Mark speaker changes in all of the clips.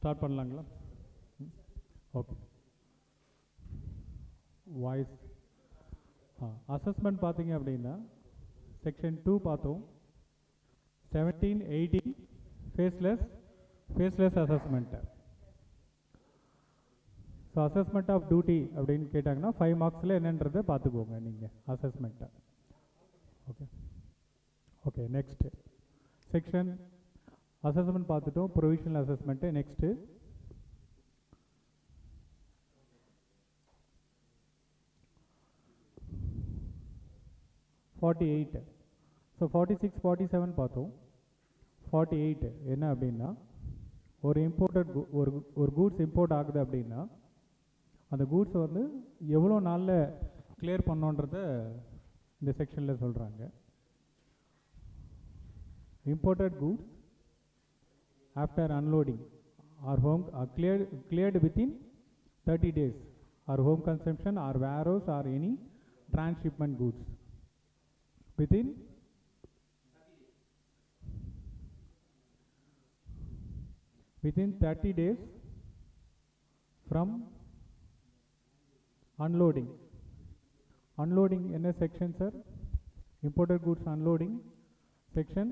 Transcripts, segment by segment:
Speaker 1: start பண்ணலாங்களா okay voice ah assessment பார்த்தீங்க அப்படின்னா செக்ஷன் டூ பார்த்தோம் seventeen eighteen faceless faceless assessment so assessment of duty அப்படின்னு கேட்டாங்கன்னா ஃபைவ் மார்க்ஸில் என்னன்றதை பார்த்துக்கோங்க நீங்கள் அசஸ்மெண்ட்டை okay okay next section assessment பார்த்துட்டோம் provisional assessment next forty eight so forty six forty seven பார்த்தோம் ஃபார்ட்டி எயிட் என்ன அப்படின்னா ஒரு இம்போர்ட்டட் ஒரு ஒரு கூட்ஸ் இம்போர்ட் ஆகுது அப்படின்னா அந்த கூட்ஸ் வந்து எவ்வளோ நாளில் கிளியர் பண்ணோன்றத இந்த செக்ஷனில் சொல்கிறாங்க imported goods after unloading are home cleared cleared within 30 days or home consumption or warehouse or any transshipment goods within within 30 days from unloading unloading என்ன section sir imported goods unloading section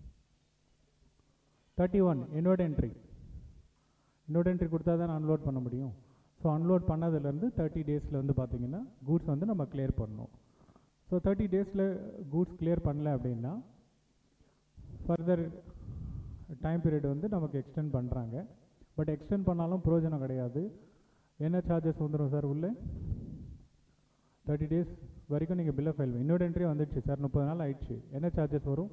Speaker 1: 31 inward entry inward entry கொடுத்தா தான் unload பண்ண முடியும் so unload பண்ணதுலேருந்து thirty டேஸில் வந்து பார்த்தீங்கன்னா goods வந்து நம்ம கிளியர் பண்ணணும் ஸோ தேர்ட்டி டேஸில் கூட்ஸ் கிளியர் பண்ணல அப்படின்னா ஃபர்தர் டைம் பீரியட் வந்து நமக்கு எக்ஸ்டெண்ட் பண்ணுறாங்க பட் எக்ஸ்டெண்ட் பண்ணாலும் பிரயோஜனம் கிடையாது என்ன சார்ஜஸ் வந்துடும் சார் உள்ளே தேர்ட்டி டேஸ் வரைக்கும் நீங்கள் பில்லை ஃபைல் இன்னொரு என்ட்ரி வந்துடுச்சு சார் முப்பது நாள் ஆயிடுச்சு என்ன சார்ஜஸ் வரும்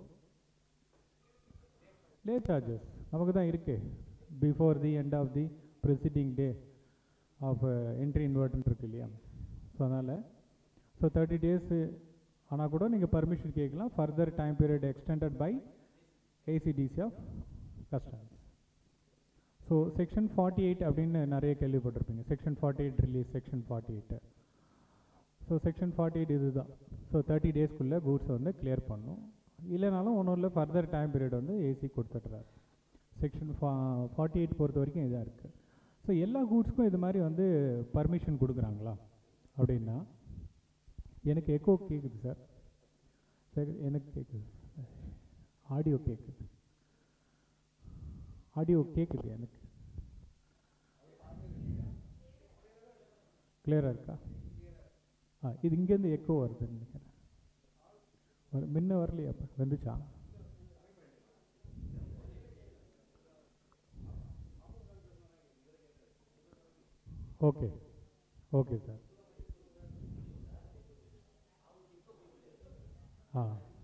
Speaker 1: லே சார்ஜஸ் நமக்கு தான் இருக்கு before the end of the preceding day of entry இன்வெர்ட்னு இருக்கு இல்லையா ஸோ அதனால் ஸோ தேர்ட்டி டேஸு ஆனால் கூட நீங்கள் பர்மிஷன் கேட்கலாம் further time period extended by ACDC of customers so section forty eight அப்படின்னு நிறைய கேள்விப்பட்டிருப்பீங்க section forty eight release section forty eight so section forty eight இதுதான் ஸோ தேர்ட்டி டேஸ்க்குள்ளே கூட்ஸ் வந்து கிளியர் பண்ணும் இல்லைனாலும் ஒன்றும் இல்லை ஃபர்தர் டைம் பீரியட் வந்து ஏசி கொடுத்துட்றாரு செக்ஷன் ஃபா ஃபார்ட்டி எயிட் பொறுத்த வரைக்கும் இதாக இருக்குது ஸோ எல்லா கூட்ஸ்க்கும் இது மாதிரி வந்து பர்மிஷன் கொடுக்குறாங்களா அப்படின்னா எனக்கு எக்கோ கேட்குது சார் சார் எனக்கு கேட்குது ஆடியோ கேட்குது ஆடியோ கேட்குது எனக்கு கிளியராக இருக்கா ஆ இது இங்கேருந்து எக்கோ வருதுன்னு நினைக்கிறேன் வரு- முன்ன வரலையா அப்போ வந்துச்சா ஓகே ஓகே சார் ஆ